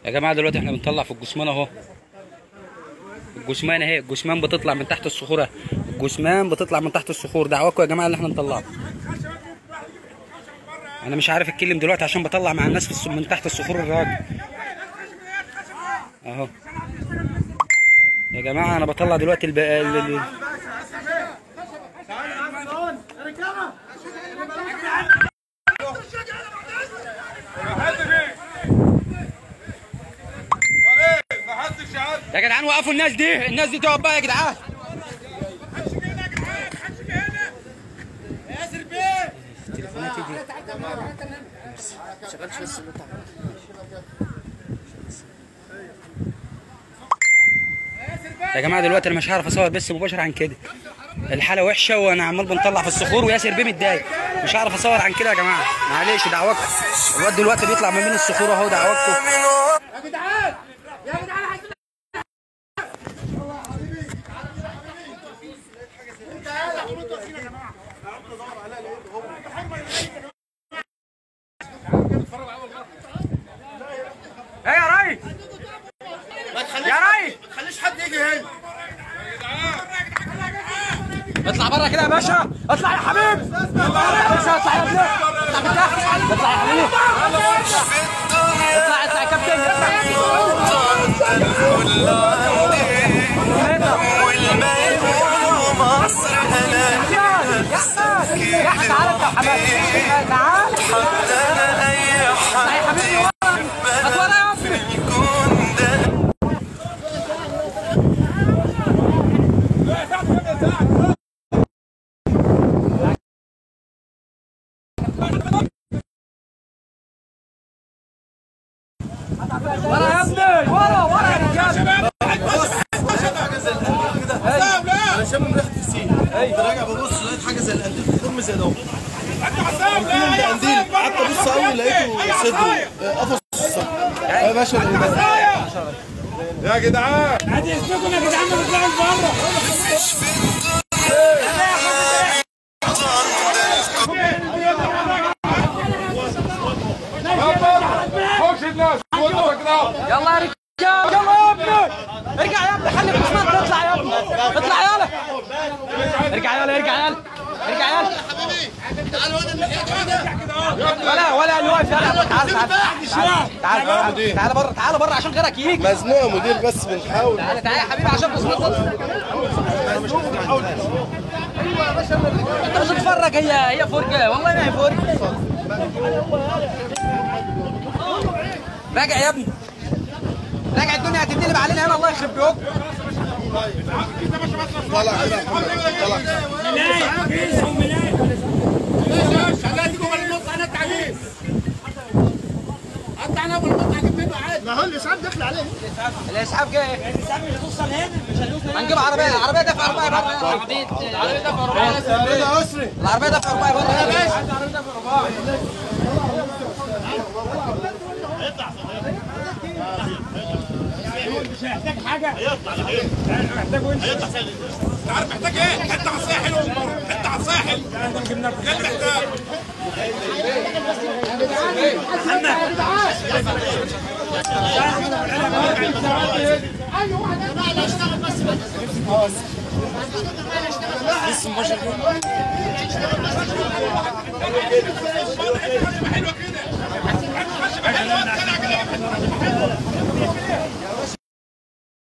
يا جماعه دلوقتي احنا بنطلع في الجثمان اهو الجثمان اهي الجثمان بتطلع من تحت الصخور اهي. الجثمان بتطلع من تحت الصخور دعواكم يا جماعه اللي احنا نطلعه انا مش عارف اتكلم دلوقتي عشان بطلع مع الناس في الص- من تحت الصخور الراجل اهو يا جماعه انا بطلع دلوقتي الب... ال... ال- يا جدعان وقفوا الناس دي الناس دي تقف بقى يا جدعان تليفوناتي دي يا جماعه دلوقتي انا مش هعرف اصور بس مباشر عن كده الحاله وحشه وانا عمال بنطلع في الصخور وياسر بيه متضايق مش هعرف اصور عن كده يا جماعه معلش دعواتكم الواد دلوقتي بيطلع ما بين الصخور اهو دعواتكم ايه يا ريس يا ريس خليش حد يجي هنا اطلع بره كده يا باشا اطلع يا حبيبي اطلع يا باشا اطلع يا ابني اطلع من تحت اطلع يا حبيبي اطلع اطلع يا كابتن مصر هلا يا احمد تعالى انت وحماد تعال انا اي اطلع يا حبيبي ورا هات ورا يا ابني الكون ده ورا يا ابني ورا ورا يا رجاله انا شامم ريحه السين راجع ببص لقيت حاجه زي القنديل فورم زي ده فين القنديل قعدت ابص قوي لقيته صدره آه، قفص الصدر يا باشا ده- يا جدعان خش الناس وقفوا كده يلا يا رجاله يلا يا ابني ارجع يا ابني خلي العثمان تطلع يا ابني اطلع يلا ارجع يلا ارجع يلا ارجع يلا ولا ولا اللي واقف يلا تعال تعال تعال تعال تعال بره تعال بره عشان غيرك يجي مزنوق يا مدير بس بنحاول تعال تعال يا حبيبي عشان بس انت مش تتفرج هي هي فرجه والله ما هي فرجه راجع يا ابني راجع الدنيا هتتقلب علينا هنا الله يخرب بيوتكم طلع كده يا محمد طلع ما هو الاسعاف داخل عليه الاسعاف جاي هنجيب عربيه عربيه دفع اربعه بره عربيه عربيه دفع اربعه كده اسري العربيه دفع اربعه بره يا باشا عارف محتاج ايه؟ حته على الساحل حته على الساحل ده محتاج يا